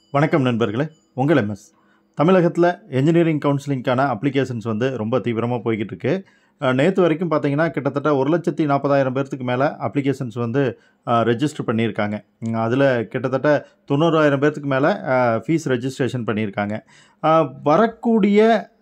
வணக்கம் நண்பர்களே உங்கள் எம்எஸ் தமிழகத்தில் என்ஜினியரிங் கவுன்சிலிங்க்கான அப்ளிகேஷன்ஸ் வந்து ரொம்ப தீவிரமாக போய்கிட்டு இருக்கு நேற்று வரைக்கும் பார்த்தீங்கன்னா கிட்டத்தட்ட ஒரு லட்சத்தி நாற்பதாயிரம் பேர்த்துக்கு மேலே அப்ளிகேஷன்ஸ் வந்து ரெஜிஸ்டர் பண்ணியிருக்காங்க அதில் கிட்டத்தட்ட தொண்ணூறாயிரம் பேர்த்துக்கு மேலே ஃபீஸ் ரெஜிஸ்ட்ரேஷன் பண்ணியிருக்காங்க அஹ், வரக்கூடிய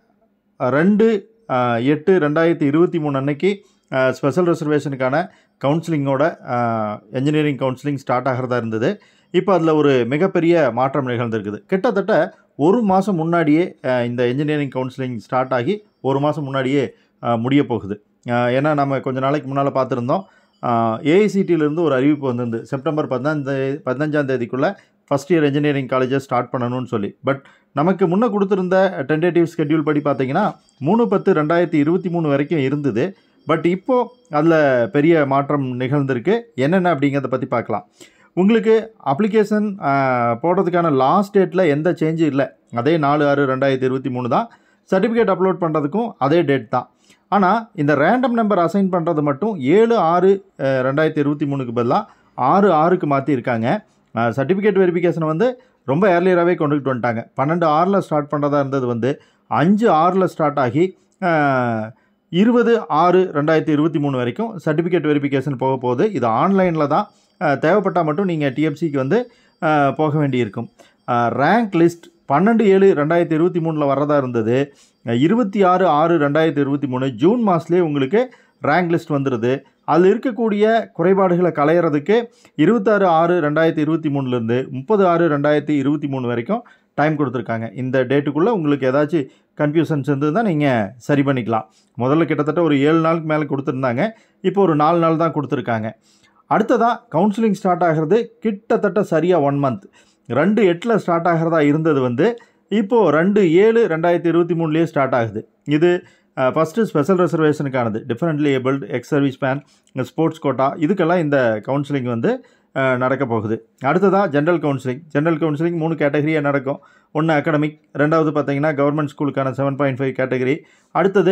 ரெண்டு அஹ், எட்டு ரெண்டாயிரத்தி இருபத்தி மூணு அன்னைக்கு ஸ்பெஷல் ரிசர்வேஷனுக்கான கவுன்சிலிங்கோட என்ஜினியரிங் கவுன்சிலிங் ஸ்டார்ட் ஆகிறதா இருந்தது இப்போ அதில் ஒரு மிகப்பெரிய மாற்றம் நிகழ்ந்திருக்குது கிட்டத்தட்ட ஒரு மாதம் முன்னாடியே அஹ், இந்த என்ஜினியரிங் கவுன்சிலிங் ஸ்டார்ட் ஆகி ஒரு மாதம் முன்னாடியே அஹ், முடிய போகுது அஹ், ஏன்னா நம்ம கொஞ்ச நாளைக்கு முன்னால் பார்த்துருந்தோம் ஏஐசிடியிலேருந்து ஒரு அறிவிப்பு வந்திருந்து செப்டம்பர் பதினஞ்சு பதினஞ்சாம் தேதிக்குள்ளே ஃபஸ்ட் இயர் என்ஜினியரிங் காலேஜை ஸ்டார்ட் பண்ணணும்னு சொல்லி பட் நமக்கு முன்னே கொடுத்துருந்த டென்டேட்டிவ் ஸ்கெட்யூல் படி பார்த்தீங்கன்னா மூணு பத்து ரெண்டாயிரத்தி இருபத்தி மூணு வரைக்கும் இருந்தது பட் இப்போது அதில் பெரிய மாற்றம் நிகழ்ந்திருக்கு என்னென்ன அப்படிங்கிறத பற்றி பார்க்கலாம் உங்களுக்கு அப்ளிகேஷன் போடுறதுக்கான லாஸ்ட் டேட்டில் எந்த சேஞ்சும் இல்லை அதே நாலு ஆறு ரெண்டாயிரத்தி இருபத்தி மூணு தான் சர்டிஃபிகேட் அப்லோட் பண்ணுறதுக்கும் அதே டேட் தான் ஆனால் இந்த ரேண்டம் நம்பர் அசைன் பண்ணுறது மட்டும் ஏழு ஆறு அஹ், ரெண்டாயிரத்தி இருபத்தி மூணுக்கு பதிலாக ஆறு ஆறுக்கு மாற்றிருக்காங்க சர்டிஃபிகேட் வெரிஃபிகேஷனை வந்து ரொம்ப ஏர்லியராகவே கொண்டுகிட்டு வந்துட்டாங்க பன்னெண்டு ஆறில் ஸ்டார்ட் பண்ணுறதா இருந்தது வந்து அஞ்சு ஆறில் ஸ்டார்ட் ஆகி அஹ், இருபது ஆறு ரெண்டாயிரத்தி இருபத்தி மூணு வரைக்கும் சர்டிஃபிகேட் வெரிஃபிகேஷன் போக போகுது இது ஆன்லைனில் தான் அஹ், தேவைப்பட்டால் மட்டும் நீங்கள் டிஎஃப்சிக்கு வந்து அஹ், போக வேண்டியிருக்கும் ரேங்க் லிஸ்ட் பன்னெண்டு ஏழு ரெண்டாயிரத்தி இருபத்தி மூணில் வர்றதா இருந்தது அஹ், இருபத்தி ஆறு ஆறு ரெண்டாயிரத்தி இருபத்தி மூணு ஜூன் மாதத்துலேயே உங்களுக்கு ரேங்க் லிஸ்ட் வந்துடுது அதில் இருக்கக்கூடிய குறைபாடுகளை களையிறதுக்கு இருபத்தாறு ஆறு ரெண்டாயிரத்தி இருபத்தி மூணுலேருந்து முப்பது ஆறு ரெண்டாயிரத்தி இருபத்தி மூணு வரைக்கும் டைம் கொடுத்துருக்காங்க இந்த டேட்டுக்குள்ளே உங்களுக்கு ஏதாச்சும் கன்ஃபியூஷன்ஸ் இருந்ததுன்னா நீங்கள் சரி பண்ணிக்கலாம் முதல்ல கிட்டத்தட்ட ஒரு ஏழு நாளுக்கு மேலே கொடுத்துருந்தாங்க இப்போ ஒரு நாலு நாள் தான் கொடுத்துருக்காங்க அடுத்ததாக கவுன்சிலிங் ஸ்டார்ட் ஆகிறது கிட்டத்தட்ட சரியாக ஒன் மந்த் ரெண்டு எட்டில் ஸ்டார்ட் ஆகிறதா இருந்தது வந்து இப்போது ரெண்டு ஏழு ரெண்டாயிரத்தி இருபத்தி மூணுலேயே ஸ்டார்ட் ஆகுது இது ஃபஸ்ட்டு ஸ்பெஷல் ரிசர்வேஷனுக்கானது differently abled ex service man sports quota இதுக்கெல்லாம் இந்த கவுன்சிலிங் வந்து அஹ், நடக்க போகுது அடுத்ததாக ஜென்ரல் கவுன்சிலிங் ஜென்ரல் கவுன்சிலிங் மூணு கேட்டகரியாக நடக்கும் ஒன்று அகடமிக் ரெண்டாவது பார்த்தீங்கன்னா கவர்மெண்ட் ஸ்கூலுக்கான செவன் பாயிண்ட் ஃபைவ் கேட்டகரி அடுத்தது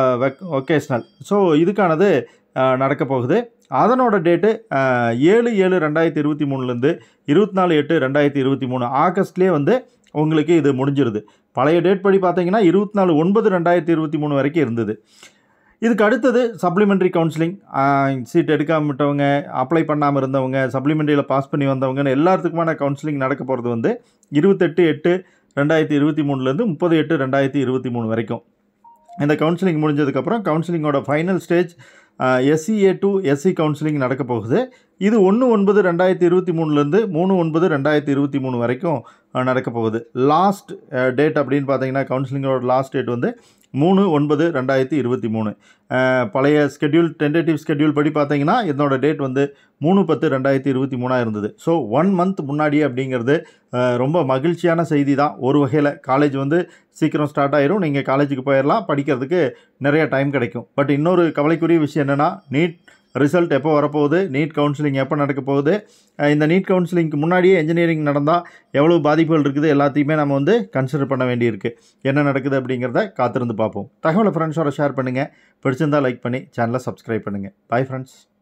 ஒகேஷ்னல் ஸோ இதுக்கானது அஹ், நடக்க போகுது அதனோட டேட்டு ஏழு ஏழு ரெண்டாயிரத்தி இருபத்தி மூணுலேருந்து இருபத்தி நாலு எட்டு ரெண்டாயிரத்தி இருபத்தி மூணு ஆகஸ்ட்லேயே வந்து உங்களுக்கு இது முடிஞ்சிருது பழைய டேட் படி பார்த்தீங்கன்னா இருபத்தி நாலு ஒன்பது ரெண்டாயிரத்தி இருபத்தி மூணு வரைக்கும் இருந்தது இதுக்கு அடுத்தது சப்ளிமெண்ட்ரி கவுன்சிலிங் சீட் எடுக்காம விட்டவங்க அப்ளை பண்ணாமல் இருந்தவங்க சப்ளிமெண்ட்ரியில் பாஸ் பண்ணி வந்தவங்கன்னு எல்லாத்துக்குமான கவுன்சிலிங் நடக்க போகிறது வந்து இருபத்தெட்டு எட்டு ரெண்டாயிரத்தி இருபத்தி மூணுலேருந்து முப்பது எட்டு ரெண்டாயிரத்தி இருபத்தி மூணு வரைக்கும் இந்த கவுன்சிலிங் முடிஞ்சதுக்கப்புறம் கவுன்சிலிங்கோட final stage SCA to SC counselling நடக்க போகுது இது ஒன்று ஒன்பது ரெண்டாயிரத்தி இருபத்தி மூணுலேருந்து மூணு ஒன்பது ரெண்டாயிரத்தி இருபத்தி மூணு வரைக்கும் அஹ், நடக்க போகுது லாஸ்ட் டேட் அப்படின்னு பார்த்தீங்கன்னா கவுன்சிலிங்கோட லாஸ்ட் டேட் வந்து மூணு ஒன்பது ரெண்டாயிரத்தி இருபத்தி மூணு அஹ், பழைய ஸ்கெட்யூல் டென்டேட்டிவ் ஸ்கெட்யூல் படி பார்த்தீங்கன்னா இதனோட டேட் வந்து மூணு பத்து ரெண்டாயிரத்தி இருபத்தி மூணாக இருந்தது ஸோ ஒன் மந்த் முன்னாடியே அப்படிங்கிறது அஹ், ரொம்ப மகிழ்ச்சியான செய்தி தான் ஒரு வகையில் காலேஜ் வந்து சீக்கிரம் ஸ்டார்ட் ஆயிரும் நீங்கள் காலேஜுக்கு போயிடலாம் படிக்கிறதுக்கு நிறைய டைம் கிடைக்கும் பட் இன்னொரு கவலைக்குரிய விஷயம் என்னென்னா நீட் ரிசல்ட் எப்போ வரப்போகுது நீட் கவுன்சிலிங் எப்போ நடக்க போகுது அஹ் இந்த நீட் கவுன்சிலிங்க்கு முன்னாடியே இன்ஜினியரிங் நடந்தால் எவ்வளோ பாதிப்புகள் இருக்குது எல்லாத்தையுமே நம்ம வந்து கன்சிடர் பண்ண வேண்டியிருக்கு என்ன நடக்குது அப்படிங்கிறத காத்திருந்து பார்ப்போம் தகவலை ஃப்ரெண்ட்ஸோட ஷேர் பண்ணுங்கள் பிடிச்சிருந்தா லைக் பண்ணி சேனலை சப்ஸ்கிரைப் பண்ணுங்கள் பை ஃப்ரெண்ட்ஸ்